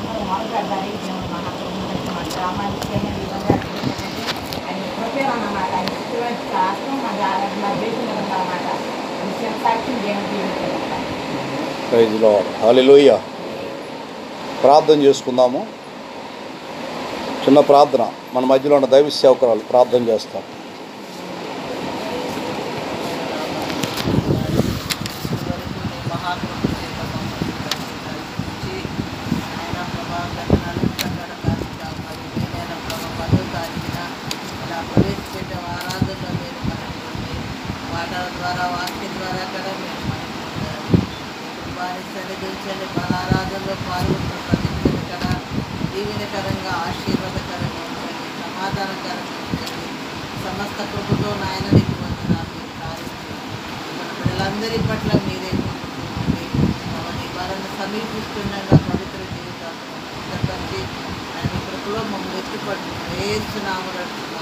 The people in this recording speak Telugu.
మొదలుపెట్టాలి దేవుడు మహాప్రభు మా గ్రామానికి అయిన విధంగా ఆయన కృపే అన్నమాట ఆయన ఇటువంటి శాస్త్రం మా గాలి మా దేశం అన్నమాట విషయం సాక్షి దేవుడు జీవించాలి ప్రైజ్ లో హాలిలోయ ప్రార్థన చేసుకుందాము చిన్న ప్రార్థన మన మధ్యలో ఉన్న దైవ సేవకురాలు ప్రార్థన చేస్తాం వాటర్ ద్వారా వాక్యం ద్వారా కూడా మీరు మనకి వారి సరిదించండి బలారాధనలో పాల్గొన్న ప్రతి బిడ్డను కూడా దీవెనకరంగా ఆశీర్వాదకరంగా ఉంచండి సమాధానకరంగా ఉంచండి సమస్త కృపతో నాయన నీకు వందనాలు మీరు కార్యం చేయండి. మన పిల్లలందరి పట్ల మీరే ఉండి మమ్మల్ని వారిని సమీపిస్తుండగా పవిత్ర జీవితాలను సిద్ధపరిచి ఆయన కృపలో మమ్మల్ని ఎత్తుపడి వేస్తున్నాము